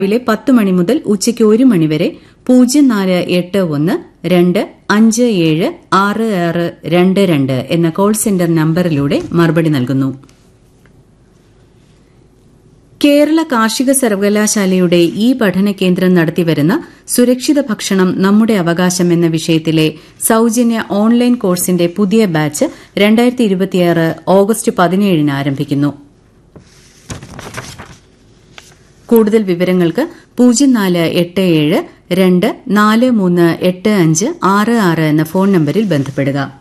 രാവിലെ പത്ത് മണി മുതൽ ഉച്ചയ്ക്ക് ഒരു മണിവരെ പൂജ്യം നാല് എട്ട് ഒന്ന് രണ്ട് അഞ്ച് ഏഴ് ആറ് ആറ് രണ്ട് രണ്ട് എന്ന കോൾ സെന്റർ നമ്പറിലൂടെ മറുപടി നൽകുന്നു കേരള കാർഷിക സർവകലാശാലയുടെ ഈ പഠന കേന്ദ്രം നടത്തിവരുന്ന സുരക്ഷിത ഭക്ഷണം നമ്മുടെ അവകാശം എന്ന വിഷയത്തിലെ സൌജന്യ ഓൺലൈൻ കോഴ്സിന്റെ പുതിയ ബാച്ച് ഓഗസ്റ്റ് പതിനേഴിന് ആരംഭിക്കുന്നു കൂടുതൽ വിവരങ്ങൾക്ക് പൂജ്യം നാല് എട്ട് ഏഴ് രണ്ട് നാല് മൂന്ന് എട്ട് അഞ്ച് ആറ് ആറ് എന്ന ഫോൺ നമ്പരിൽ ബന്ധപ്പെടുക